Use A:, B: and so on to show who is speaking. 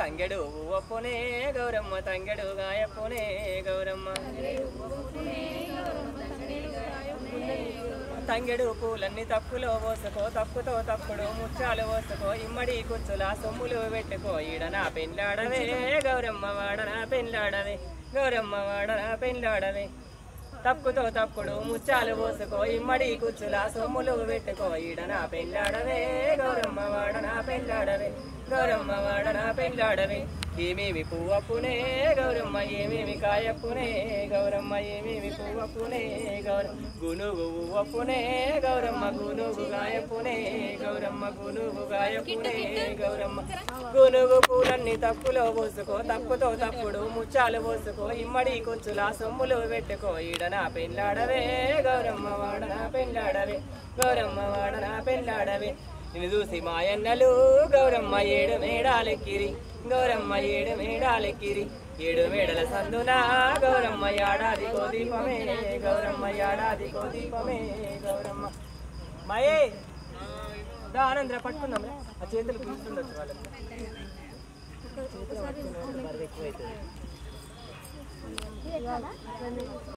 A: తంగెడు ఒప్పునే గౌరమ్మ తంగెడు గాయప్పునే గౌరమ్మ తంగెడు పూలన్నీ తప్పులో పోసుకో తప్పుతో తప్పుడు ముచ్చాలు పోసుకో ఇమ్మడి కుచ్చుల సొమ్ములు పెట్టుకో ఈడ నా పెళ్ళాడవే గౌరమ్మ వాడనా పెళ్ళాడవే గౌరమ్మ వాడనా పెళ్ళాడవే తప్పుతో తప్పుడు ముచ్చాలు పోసుకో ఇమ్మడి కుచ్చుల సొమ్ములు పెట్టుకో ఈడ నా పెళ్ళాడవే గౌరమ్మ వాడనా పెళ్ళాడవే గౌరమ్మ వాడనా పెళ్ళాడవే ఏమేమి పువ్వప్పునే గౌరమ్మ ఏమేమి కాయప్పునే గౌరమ్మ ఏమేమి పువ్వప్పునే గౌరమ్మ గునుగు పువ్వప్పునే గౌరమ్మ గునుగు గాయప్పునే గౌరమ్మ గునుగు గాయప్పునే గౌరమ్మ గునుగు పూలన్నీ తప్పులో పోసుకో తప్పుతో తప్పుడు ముచ్చాలు పోసుకో ఇమ్మడి కొచ్చుల సొమ్ములు పెట్టుకో ఈడ నా పెళ్ళాడవే గౌరమ్మ వాడనా పెళ్ళాడవే గౌరమ్మ వాడనా పెళ్ళాడవే నిన్ను చూసి మాయన్నలు గౌరమ్మ ఏడు మేడాలెక్కిరి గౌరమ్మ ఏడు మేడాలెక్కిరి ఏడు మేడల సందున గౌరమ్మ ఏడాది దీపమే గౌరమ్మ ఏడాది దీపమే గౌరమ్మ మాయే దా ఆనందర పట్టుకుందాం ఆ చేతులు కూర్చుండొచ్చు వాళ్ళకి చేతులు పట్టుకునే బరువు ఎక్కువైతుంది